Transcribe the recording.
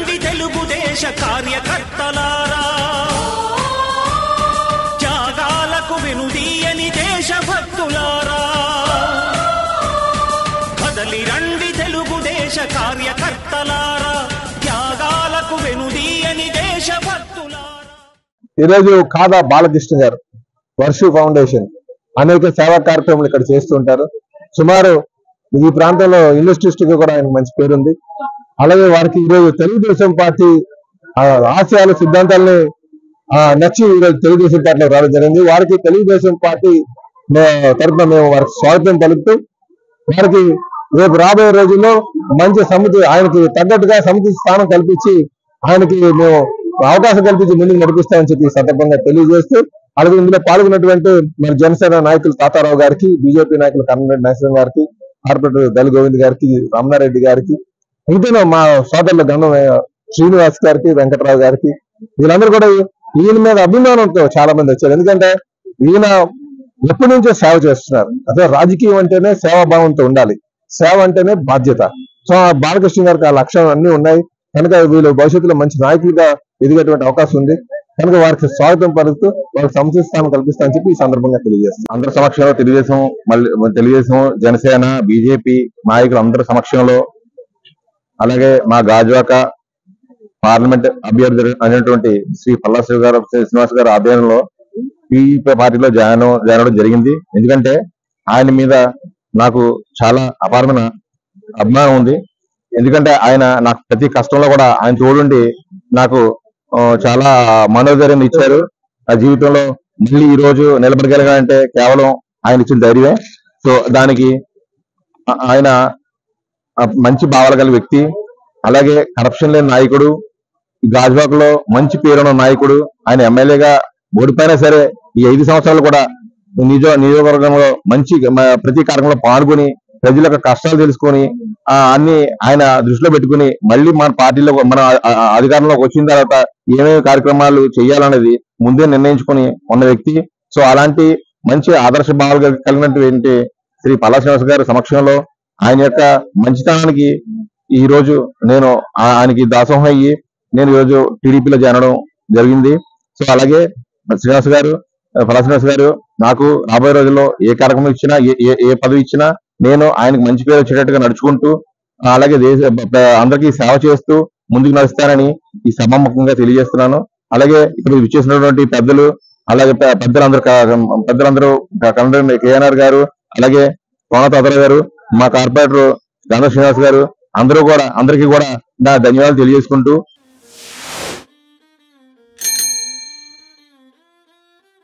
రండి తెలుగుదేశ కార్యకర్తలారా త్యాగాలకు వెనుదీయని దేశభక్తులారా కదలి రండి తెలుగుదేశ కార్యకర్తలారా త్యాగాలకు వెనుదీయని దేశభక్తులారా ఈరోజు కాదా బాలకృష్ణ గారు వర్షు ఫౌండేషన్ అనేక సేవా కార్యక్రమాలు ఇక్కడ చేస్తుంటారు సుమారు ఈ ప్రాంతంలో ఇండస్ట్రిస్ట్ గా కూడా ఆయనకు మంచి పేరుంది అలాగే వారికి ఈరోజు తెలుగుదేశం పార్టీ ఆ, ఆశయాలు సిద్ధాంతాలని ఆ, నచ్చి ఈరోజు తెలుగుదేశం పార్టీలో రావడం జరిగింది వారికి తెలుగుదేశం పార్టీ మే- తరపున మేము వారికి స్వాగతం పలుకుతూ వారికి రేపు రాబోయే రోజుల్లో మంచి సమితి ఆయనకి తగ్గట్టుగా సమితి స్థానం కల్పించి ఆయనకి మేము అవకాశం కల్పించి ముందుకు నడిపిస్తామని చెప్పి ఈ సందర్భంగా తెలియజేస్తూ అలాగే ఇందులో పాల్గొన్నటువంటి మన జనసేన నాయకులు తాతారావు గారికి బీజేపీ నాయకులు కన్నరెడ్డి నరసింహ గారికి కార్పొరేటర్ దళ గోవింద్ గారికి రమణారెడ్డి గారికి ఇంకా మా సోదరుల గణం శ్రీనివాస్ గారికి వెంకటరావు గారికి వీళ్ళందరూ కూడా ఈయన మీద అభిమానంతో చాలా మంది వచ్చారు ఎందుకంటే ఈయన ఎప్పటి నుంచో సేవ చేస్తున్నారు అదే రాజకీయం అంటేనే సేవాభావంతో ఉండాలి సేవ అంటేనే బాధ్యత సో ఆ బాలకృష్ణ గారికి ఆ లక్ష్యం అన్ని ఉన్నాయి కనుక వీళ్ళు భవిష్యత్తులో మంచి నాయకులుగా ఎదిగేటువంటి అవకాశం ఉంది కనుక వారికి స్వాగతం పలుకుతూ వారికి సముచిత స్థానం కల్పిస్తామని చెప్పి ఈ సందర్భంగా తెలియజేస్తాను అందరి సమక్షంలో తెలుగుదేశం మళ్ళీ తెలుగుదేశం జనసేన బీజేపీ నాయకులు అందరి సమక్షంలో అలాగే మా గాజువాక పార్లమెంట్ అభ్యర్థి అయినటువంటి శ్రీ పల్లా శివ గారు శ్రీనివాస్ గారి ఆధ్వర్యంలో టీడీపీ పార్టీలో జాయిన్ అవ- జాయిన్ అవ్వడం జరిగింది ఎందుకంటే ఆయన మీద నాకు చాలా అపారమైన అభిమానం ఉంది ఎందుకంటే ఆయన నాకు ప్రతి కష్టంలో కూడా ఆయన తోడుండి నాకు ఆ, చాలా మనోధైర్యం ఇచ్చారు నా జీవితంలో మళ్ళీ ఈ రోజు నిలబడగలిగానంటే కేవలం ఆయన ఇచ్చిన ధైర్యమే సో దానికి ఆ- ఆయన ఆ, మంచి భావాలు గల వ్యక్తి అలాగే కరప్షన్ లేని నాయకుడు గాజువాకలో మంచి పేరున్న నాయకుడు ఆయన ఎమ్మెల్యేగా ఓడిపోయినా సరే ఈ ఐదు సంవత్సరాలు కూడా నిజ నియోజకవర్గంలో మంచి మ- ప్రతి కార్యక్రమంలో పాల్గొని ప్రజల యొక్క కష్టాలు తెలుసుకొని ఆ అన్ని ఆయన దృష్టిలో పెట్టుకుని మళ్ళీ మన పార్టీలో మన ఆ- ఆ- అధికారంలోకి వచ్చిన తర్వాత ఏమేమి కార్యక్రమాలు చేయాలనేది ముందే నిర్ణయించుకొని ఉన్న వ్యక్తి సో అలాంటి మంచి ఆదర్శ భావాలు కలి- కలిగినటువంటి శ్రీ పల్లా శ్రీనివాస్ గారి సమక్షంలో ఆయన యొక్క మంచితనానికి ఈ రోజు నేను ఆ- ఆయనకి దాసోహం అయ్యి నేను ఈ రోజు టీడీపీలో చేరడం జరిగింది సో అలాగే శ్రీనివాస్ గారు ఆ, పల్లా శ్రీనివాస్ గారు నాకు రాబోయే రోజుల్లో ఏ కార్యక్రమం ఇచ్చినా ఏ ఏ- ఏ పదవి ఇచ్చినా నేను ఆయనకు మంచి పేరు వచ్చేటట్టుగా నడుచుకుంటూ ఆ, అలాగే దేశ ప- అందరికీ సేవ చేస్తూ ముందుకు నడుస్తానని ఈ సభాముఖంగా తెలియజేస్తున్నాను అలాగే ఇక్కడ విచ్చేసినటువంటి పెద్దలు అలాగే పె- పెద్దలందరూ క- పెద్దలందరూ కన్నడ కేఎన్ఆర్ గారు అలాగే కోన తాతరావు గారు మా కార్పొరేటర్ గంధ శ్రీనివాస్ గారు అందరూ కూడా అందరికీ కూడా నా ధన్యవాదాలు తెలియజేసుకుంటూ